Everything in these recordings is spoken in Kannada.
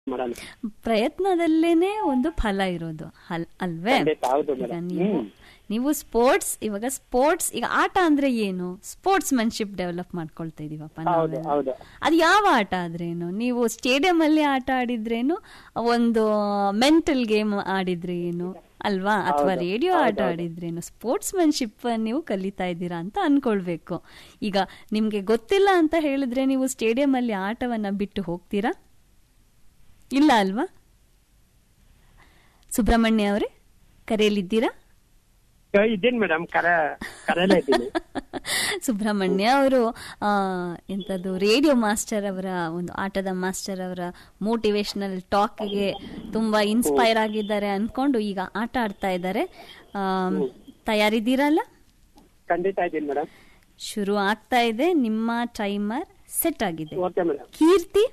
ಮೇಡಮ್ ಪ್ರಯತ್ನದಲ್ಲೇನೆ ಒಂದು ಫಲ ಇರೋದು ಅಲ್ ಅಲ್ವೇ ಖಂಡಿತ ಹೌದು ಈಗ ಮೇಡಮ್ ನೀವು ನೀವು ಸ್ಪೋರ್ಟ್ಸ್ ಇವಾಗ ಸ್ಪೋರ್ಟ್ಸ್ ಈಗ ಆಟ ಅಂದ್ರೆ ಏನು ಸ್ಪೋರ್ಟ್ಸ್ ಮನ್ಶಿಪ್ ಡೆವಲಪ್ ಮಾಡ್ಕೊಳ್ತಾ ಇದೀವಪ್ಪ ಹೌದು ನಾವೆಲ್ಲ. ಹೌದು ಅದು ಯಾವ ಆಟ ಆದ್ರೇನು ನೀವು ಸ್ಟೇಡಿಯಂ ಅಲ್ಲಿ ಆಟ ಆಡಿದ್ರೇನು ಒಂದು ಮೆಂಟಲ್ ಗೇಮ್ ಆಡಿದ್ರೆ ಏನು ಅಲ್ವಾ ಅಥವಾ ರೇಡಿಯೋ ಆಟ ಆಡಿದ್ರೇನು ಸ್ಪೋರ್ಟ್ಸ್ ಮನ್ಶಿಪ್ ನೀವು ಕಲಿತಾ ಇದ್ದೀರಾ ಅಂತ ಅನ್ಕೊಳ್ಬೇಕು ಈಗ ನಿಮ್ಗೆ ಗೊತ್ತಿಲ್ಲ ಅಂತ ಹೇಳಿದ್ರೆ ನೀವು ಸ್ಟೇಡಿಯಂ ಅಲ್ಲಿ ಆಟವನ್ನ ಬಿಟ್ಟು ಹೋಗ್ತೀರಾ ಇಲ್ಲ ಅಲ್ವಾ ಸುಬ್ರಹ್ಮಣ್ಯ ಅವರೇ ಕರೆಯಲಿದ್ದೀರಾ ಇದ್ದೀನಿ ಮೇಡಮ್ ಕರ ಕರೆಯಲ್ಲ ಇದ್ದೀನಿ ಸುಬ್ರಹ್ಮಣ್ಯ ಅವರು ಎಂಥದ್ದು ರೇಡಿಯೋ ಮಾಸ್ಟರ್ ಅವರ ಒಂದು ಆಟದ ಮಾಸ್ಟರ್ ಅವರ ಮೋಟಿವೇಶನಲ್ ಟಾಕ್ಗೆ ತುಂಬಾ ಇನ್ಸ್ಪೈರ್ ಆಗಿದ್ದಾರೆ ಅನ್ಕೊಂಡು ಈಗ ಆಟ ಆಡ್ತಾ ಇದ್ದಾರೆ ಆಮ್, ತಯಾರಿದ್ದೀರಲ್ಲ ಖಂಡಿತ ಇದ್ದೀನಿ ಮೇಡಮ್ ಶುರು ಆಗ್ತಾ ಇದೆ ನಿಮ್ಮ ಟೈಮರ್ ಸೆಟ್ ಆಗಿದೆ ಓಕೆ ಮೇಡಮ್ ಕೀರ್ತಿ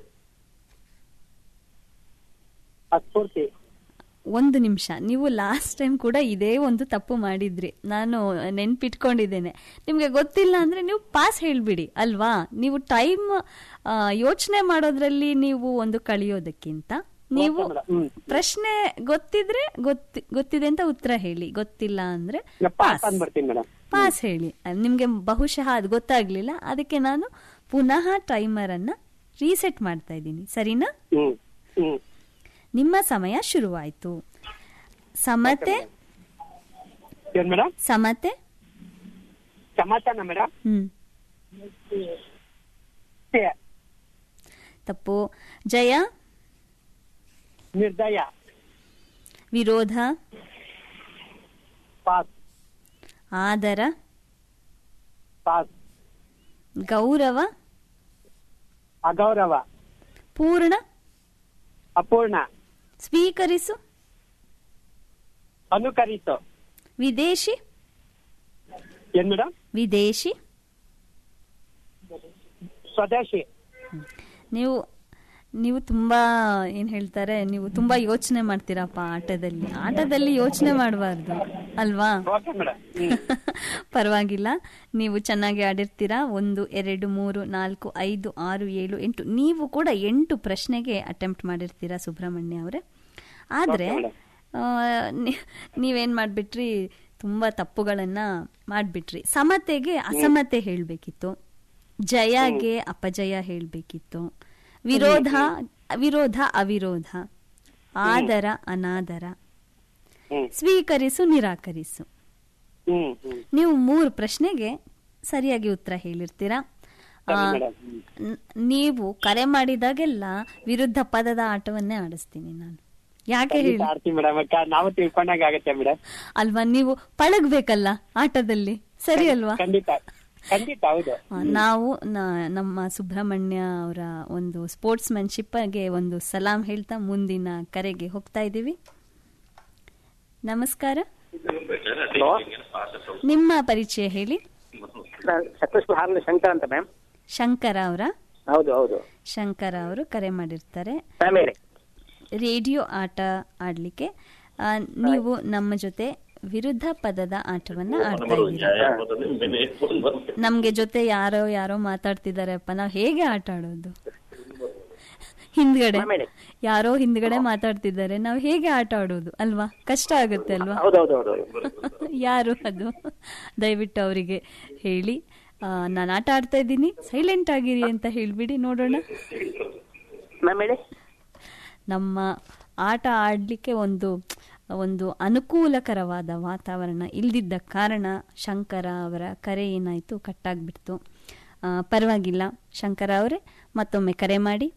ಸ್ಫೂರ್ತಿ ಒಂದು ನಿಮಿಷ ನೀವು ಲಾಸ್ಟ್ ಟೈಮ್ ಕೂಡ ಇದೇ ಒಂದು ತಪ್ಪು ಮಾಡಿದ್ರಿ ನಾನು ನೆನ್ಪಿಟ್ಕೊಂಡಿದ್ದೇನೆ ನಿಮ್ಗೆ ಗೊತ್ತಿಲ್ಲ ಅಂದ್ರೆ ನೀವು ಪಾಸ್ ಹೇಳ್ಬಿಡಿ ಅಲ್ವಾ ನೀವು ಟೈಮ್ ಯೋಚನೆ ಮಾಡೋದ್ರಲ್ಲಿ ನೀವು ಒಂದು ಕಳಿಯೋದಕ್ಕಿಂತ ನೀವು Okay, madam. ಹ್ಮ್. ಪ್ರಶ್ನೆ ಗೊತ್ತಿದ್ರೆ ಗೊತ್ತಿ ಗೊತ್ತಿದೆ ಅಂತ ಉತ್ತರ ಹೇಳಿ ಗೊತ್ತಿಲ್ಲ ಅಂದ್ರೆ ಪಾಸ್ ಪಾಸ್ ಅಂದ್ಬಿಡ್ತೀನಿ ಮೇಡಮ್ ಪಾಸ್ ಹೇಳಿ ಅಹ್, ನಿಮ್ಗೆ ಬಹುಶಃ ಅದು ಗೊತ್ತಾಗ್ಲಿಲ್ಲ ಅದಕ್ಕೆ ನಾನು ಪುನಃ ಟೈಮರ್ ಅನ್ನ ರೀಸೆಟ್ ಮಾಡ್ತಾ ಇದ್ದೀನಿ ಸರಿನಾ ಹ್ಮ್ ಹ್ಮ್ ನಿಮ್ಮ ಸಮಯ ಶುರುವಾಯ್ತು ಸಮತೆ ಏನ್ ಮೇಡಮ್ ಸಮತೆ ಸಮಾಧಾನ ಮೇಡಮ್ ಹ್ಮ್ ತಪ್ಪು ಜಯ ನಿರ್ದಯ ವಿರೋಧ ಪಾಸ್ ಆದರ ಪಾಸ್ ಗೌರವ ಅಗೌರವ ಪೂರ್ಣ ಅಪೂರ್ಣ ಸ್ವೀಕರಿಸು ಅನುಕರಿಸು ವಿದೇಶಿ ಏನ್ ಮೇಡಮ್ ವಿದೇಶಿ ಸ್ವದೇಶಿ ನೀವು ನೀವು ತುಂಬಾ ಏನ್ ಹೇಳ್ತಾರೆ ನೀವು ತುಂಬಾ ಯೋಚನೆ ಮಾಡ್ತೀರಪ್ಪ ಆಟದಲ್ಲಿ ಆಟದಲ್ಲಿ ಯೋಚನೆ ಮಾಡಬಾರ್ದು ಅಲ್ವಾ ಓಕೆ ಮೇಡಮ್ ಹ್ಮ್ ಪರವಾಗಿಲ್ಲ ನೀವು ಚೆನ್ನಾಗಿ ಆಡಿರ್ತೀರಾ ಒಂದು ಎರಡು ಮೂರು ನಾಲ್ಕು ಐದು ಆರು ಏಳು ಎಂಟು ನೀವು ಕೂಡ ಎಂಟು ಪ್ರಶ್ನೆಗೆ ಅಟೆಂಪ್ಟ್ ಮಾಡಿರ್ತೀರಾ ಸುಬ್ರಹ್ಮಣ್ಯ ಅವರೇ ಆದ್ರೆ Okay, madam. ಆ, ನೀ- ನೀವೇನ್ ಮಾಡ್ಬಿಟ್ರಿ ತುಂಬಾ ತಪ್ಪುಗಳನ್ನ ಮಾಡ್ಬಿಟ್ರಿ ಸಮತೆಗೆ ಅಸಮತೆ ಹೇಳ್ಬೇಕಿತ್ತು ಜಯಗೆ ಅಪಜಯ ಹೇಳ್ಬೇಕಿತ್ತು ವಿರೋಧ ವಿರೋಧ ಅವಿರೋಧ ಆದರ ಅನಾದರ ಹ್ಮ್ ಸ್ವೀಕರಿಸು ನಿರಾಕರಿಸು ಹ್ಮ್ ಹ್ಮ್ ನೀವು ಮೂರು ಪ್ರಶ್ನೆಗೆ ಸರಿಯಾಗಿ ಉತ್ತರ ಹೇಳಿರ್ತೀರಾ ಆ, ಸರಿ ಮೇಡಮ್ ಹ್ಮ್ ನ್- ನೀವು ಕರೆ ಮಾಡಿದಾಗೆಲ್ಲ ವಿರುದ್ಧ ಪದದ ಆಟವನ್ನೇ ಆಡಿಸ್ತೀನಿ ನಾನು ಯಾಕೆ ಖಂಡಿತ ಹೇಳಿ ಆಡ್ತೀವಿ ಮೇಡಮ್ ನಾವು ತಿಳ್ಕೊಂಡಾಗ ಆಗತ್ತೆ ಮೇಡಮ್ ಅಲ್ವಾ ನೀವು ಪಳಗ್ಬೇಕಲ್ಲ ಆಟದಲ್ಲಿ ಸರಿ ಅಲ್ವಾ ಖಂಡಿತ ಖಂಡಿತ ಹೌದು ಆ, ನಾವು ನ- ನಮ್ಮ ಸುಬ್ರಹ್ಮಣ್ಯ ಅವರ ಒಂದು ಸ್ಪೋರ್ಟ್ಸ್ ಗೆ ಒಂದು ಸಲಾಂ ಹೇಳ್ತಾ ಮುಂದಿನ ಕರೆಗೆ ಹೋಗ್ತಾ ಇದ್ದೀವಿ ನಮಸ್ಕಾರ ಹಲೋ ನಿಮ್ಮ ಪರಿಚಯ ಹೇಳಿ ಸಕಲೇಶ್ಪುರ ಹಾರ್ಲಿ ಶಂಕರ್ ಅಂತ ಮ್ಯಾಮ್ ಶಂಕರ ಅವರ ಹೌದು ಹೌದು ಶಂಕರ ಅವರು ಕರೆ ಮಾಡಿರ್ತಾರೆ ಮ್ಯಾಮ್ ಹೇಳಿ ರೇಡಿಯೋ ಆಟ ಆಡ್ಲಿಕ್ಕೆ ಆ, ನೀವು ನಮ್ಮ ಜೊತೆ ವಿರುದ್ಧ ಪದದ ಆಟವನ್ನ ಆಡ್ತಾ ಇದ್ದೀರಾ ನಮ್ಗೆ ಜೊತೆ ಯಾರೋ ಯಾರೋ ಮಾತಾಡ್ತಿದಾರೆಪ್ಪ ನಾವ್ ಹೇಗೆ ಆಟ ಆಡೋದು ಹಿಂದ್ಗಡೆ ಮ್ಯಾಮ್ ಹೇಳಿ. ಯಾರೋ ಹಿಂದ್ಗಡೆ ಮಾತಾಡ್ತಿದ್ದಾರೆ ನಾವ್ ಹೇಗೆ ಆಟ ಆಡೋದು ಅಲ್ವಾ ಕಷ್ಟ ಆಗುತ್ತೆ ಅಲ್ವಾ ಹೌದು ಹೌದು ಹೌದು ಯಾರು ಅದು ದಯವಿಟ್ಟು ಅವರಿಗೆ ಹೇಳಿ ನಾನು ಆಟ ಆಡ್ತಾ ಇದ್ದೀನಿ ಸೈಲೆಂಟ್ ಆಗಿರಿ ಅಂತ ಹೇಳ್ಬಿಡಿ ನೋಡೋಣ ಮ್ಯಾಮ್ ಹೇಳಿ ನಮ್ಮ ಆಟ ಆಡಲಿಕ್ಕೆ ಒಂದು ಒಂದು ಅನುಕೂಲಕರವಾದ ವಾತಾವರಣ ಇಲ್ದಿದ್ದ ಕಾರಣ ಶಂಕರ ಅವರ ಕರೆ ಏನಾಯಿತು ಕಟ್ಟಾಗ್ಬಿಡ್ತು ಆ, ಪರವಾಗಿಲ್ಲ ಶಂಕರ ಅವರೇ ಮತ್ತೊಮ್ಮೆ ಕರೆ ಮಾಡಿ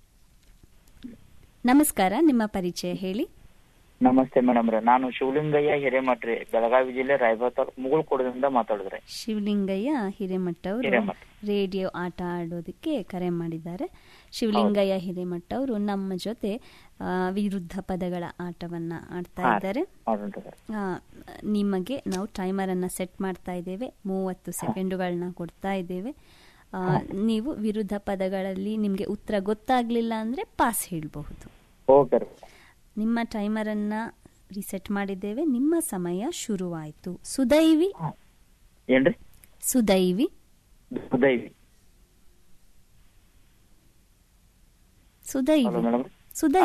ನಮಸ್ಕಾರ ನಿಮ್ಮ ಪರಿಚಯ ಹೇಳಿ ನಮಸ್ತೆ ಮೇಡಮ್ ರೀ ನಾನು ಶಿವಲಿಂಗಯ್ಯ ಹಿರೇಮಠ್ ರೀ ಬೆಳಗಾವಿ ಜಿಲ್ಲೆ ರಾಯಬಾಗ್ ತಾಲೂಕು ಮುಗುಳ್ಕೋಡದಿಂದ ಮಾತಾಡಿದ್ರಿ ಶಿವಲಿಂಗಯ್ಯ ಹಿರೇಮಠ ಅವರು ಹಿರೇಮಠ. ರೇಡಿಯೋ ಆಟ ಆಡೋದಕ್ಕೆ ಕರೆ ಮಾಡಿದ್ದಾರೆ ಶಿವಲಿಂಗಯ್ಯ ಹಿರೇಮಠ ಅವರು ನಮ್ಮ ಜೊತೆ ಆ, ವಿರುದ್ಧ ಪದಗಳ ಆಟವನ್ನ ಆಡ್ತಾ ಹಾ. ಇದ್ದಾರೆ ಹೌದು ಸರ್ ಆ, ನಿಮಗೆ ನಾವು ಟೈಮರ್ ಅನ್ನ ಸೆಟ್ ಮಾಡ್ತಾ ಇದ್ದೇವೆ ಮೂವತ್ತು ಸೆಕೆಂಡುಗಳನ್ನ ಕೊಡ್ತಾ ಇದ್ದೇವೆ ಆ, ನೀವು ವಿರುದ್ಧ ಪದಗಳಲ್ಲಿ ನಿಮ್ಗೆ ಉತ್ತರ ಗೊತ್ತಾಗ್ಲಿಲ್ಲ ಅಂದ್ರೆ ಪಾಸ್ ಹೇಳಬಹುದು ಓಕೆ ರೀ ನಿಮ್ಮ ಟೈಮರ್ ಅನ್ನ ರಿಸೆಟ್ ಮಾಡಿದ್ದೇವೆ ನಿಮ್ಮ ಸಮಯ ಶುರುವಾಯಿತು ಸುದೈವಿ ಏನ್ರಿ ಸುದೈವಿ ಉದಯವಿ ಸುದೈವಿ ಹಲೋ ಮೇಡಮ್ ಸುದೈವಿ